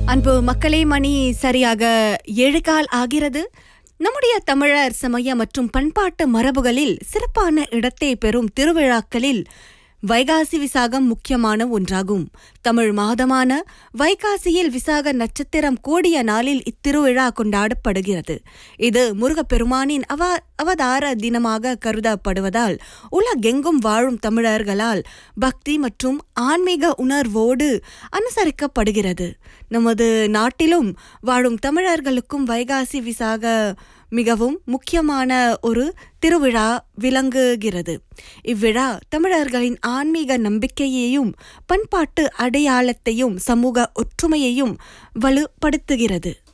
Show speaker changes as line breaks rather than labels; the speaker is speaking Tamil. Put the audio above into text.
அன்பு மக்களே மணி சரியாக ஏழு கால் ஆகிறது நம்முடைய தமிழர் சமய மற்றும் பண்பாட்டு மரபுகளில் சிறப்பான இடத்தை பெறும் திருவிழாக்களில் வைகாசி விசாகம் முக்கியமான ஒன்றாகும் தமிழ் மாதமான வைகாசியில் விசாக நட்சத்திரம் கூடிய நாளில் இத்திருவிழா கொண்டாடப்படுகிறது இது முருகப்பெருமானின் அவ அவதார தினமாக கருதப்படுவதால் உலகெங்கும் வாழும் தமிழர்களால் பக்தி மற்றும் ஆன்மீக உணர்வோடு அனுசரிக்கப்படுகிறது நமது நாட்டிலும் வாழும் தமிழர்களுக்கும் வைகாசி விசாக மிகவும் முக்கியமான ஒரு திருவிழா விளங்குகிறது இவ்விழா தமிழர்களின் ஆன்மீக நம்பிக்கையையும் பண்பாட்டு அடையாளத்தையும் சமூக ஒற்றுமையையும் வலுப்படுத்துகிறது